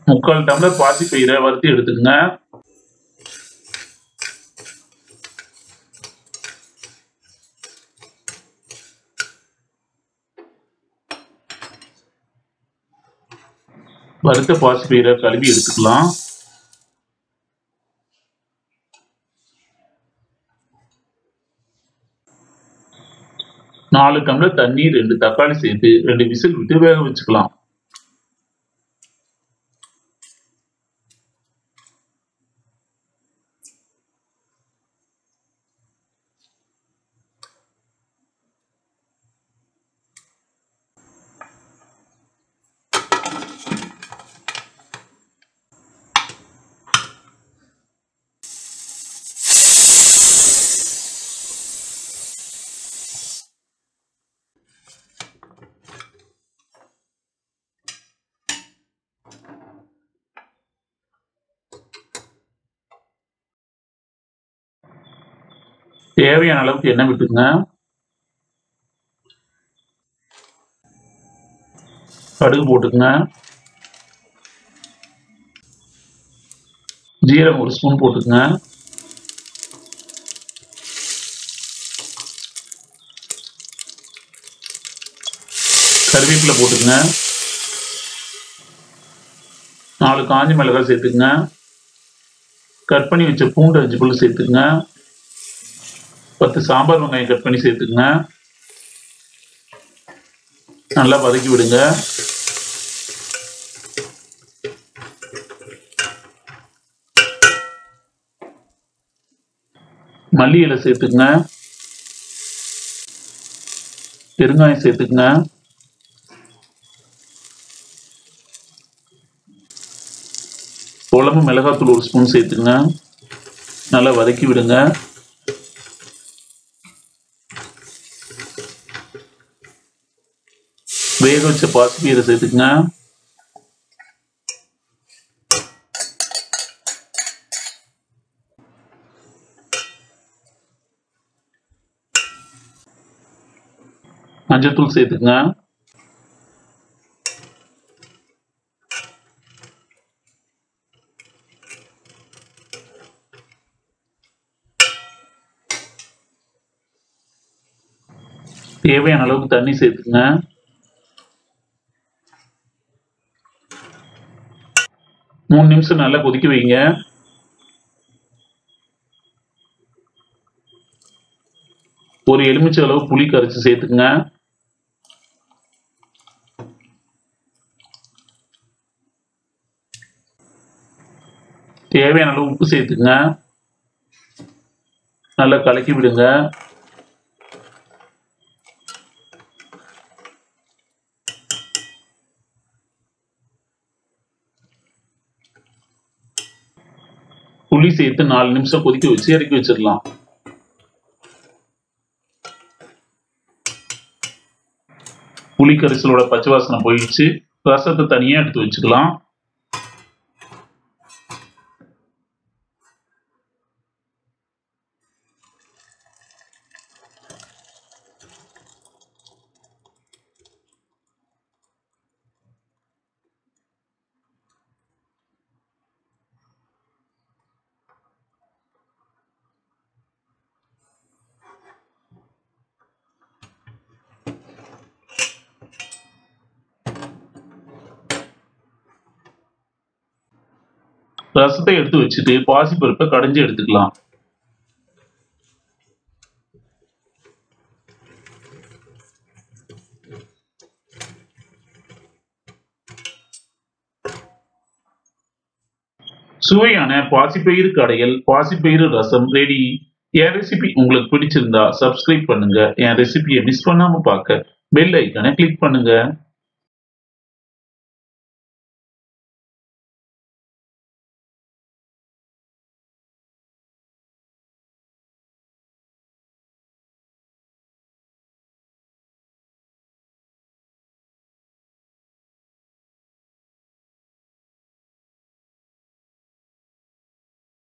முக்கால் டம்ளர் பாசி பயிரை வறுத்து எடுத்துக்கங்க வறுத்த பாசி பயிரை கழுவி எடுத்துக்கலாம் நாலு டம்ளர் தண்ணி ரெண்டு தக்காளி சேர்த்து ரெண்டு விசில் விட்டு வேக வச்சுக்கலாம் தேவையான அளவுக்கு எண்ணெய் விட்டுங்க கடுகு போட்டுக்கங்க ஜீரகம் ஒரு ஸ்பூன் போட்டுக்கங்க கருவேப்பிலை போட்டுக்கங்க நாலு காஞ்சி மிளகாய் சேர்த்துக்குங்க கட் பண்ணி வச்ச பூண்டு அஞ்சு புல்லு சேர்த்துக்குங்க பத்து சாம்பார் வெங்காயம் கட் பண்ணி சேர்த்துக்குங்க நல்லா வதக்கி விடுங்க மல்லி இலை சேர்த்துக்குங்க பெருங்காயம் சேர்த்துக்குங்க குழம்பு மிளகாத்தூள் ஒரு ஸ்பூன் சேர்த்துக்குங்க நல்லா வதக்கி விடுங்க வேக வச்ச பாசிப்பயிரை சேர்த்துக்குங்க மஞ்சத்தூள் சேர்த்துக்குங்க தேவையான அளவுக்கு தண்ணி சேர்த்துக்குங்க மூணு நிமிஷம் நல்லா கொதிக்க வைங்க ஒரு எலுமிச்சை அளவு புளி கரைச்சி சேர்த்துக்குங்க தேவையான அளவு உப்பு சேர்த்துக்குங்க நல்லா கலக்கி விடுங்க புளி சேர்த்து நாலு நிமிஷம் கொதிக்க வச்சு இறக்கி வச்சிடலாம் புளி கரிசலோட பச்சை வாசனை போயிடுச்சு ரசத்தை தனியா எடுத்து வச்சுக்கலாம் ரசத்தை எடுத்து வச்சுட்டு பாசிப்பருப்பை கடைஞ்சு எடுத்துக்கலாம் சுவையான பாசிப்பயிறு கடையல் பாசிப்பயிறு ரசம் ரெடி என் ரெசிபி உங்களுக்கு பிடிச்சிருந்தா சப்ஸ்கிரைப் பண்ணுங்க என் ரெசிபியை மிஸ் பண்ணாம பார்க்க பெல் ஐக்கானை கிளிக் பண்ணுங்க